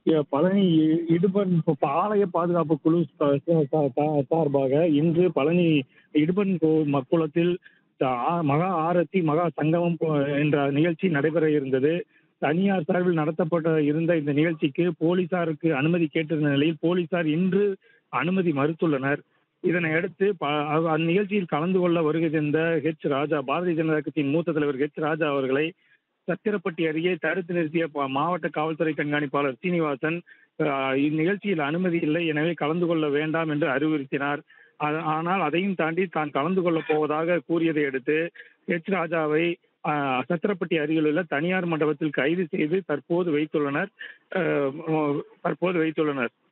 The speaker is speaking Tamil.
எ- பழனி இ- இடுபன் இப்ப ஆலய பாதுகாப்பு குழு சா- சா- சா- சா- சார்பாக இன்று பழனி இடுபன் கோ- ம- குளத்தில் த- ஆ- மகா ஆரத்தி மகா சங்கமம் போ- என்ற நிகழ்ச்சி நடைபெற இருந்தது தனியார் சார்பில் நடத்தப்பட்ட இருந்த இந்த நிகழ்ச்சிக்கு போலீசாருக்கு அனுமதி கேட்டிருந்த நிலையில் போலீசார் இன்று அனுமதி மறுத்துள்ளனர் இதனை அடுத்து ப- அவ- அந்நிகழ்ச்சியில் கலந்து கொள்ள வருகை தந்த ஹெச் ராஜா பாரதிய ஜனதா கட்சியின் மூத்த தலைவர் ஹெச் ராஜா அவர்களை சத்திரப்பட்டி அருகே தடுத்து நிறுத்திய ப- மாவட்ட காவல்துறை கண்காணிப்பாளர் சீனிவாசன் அஹ், இந்நிகழ்ச்சியில் அனுமதி இல்லை எனவே கலந்து கொள்ள வேண்டாம் என்று அறிவுறுத்தினார் ஆ- ஆனால் அதையும் தாண்டி தான் கலந்து கொள்ளப் போவதாக கூறியதை அடுத்து ஹெச் ராஜாவை அஹ், சத்திரப்பட்டி அருகில் உள்ள தனியார் மண்டபத்தில் கைது செய்து தற்போது வைத்துள்ளனர் அஹ், தற்போது வைத்துள்ளனர்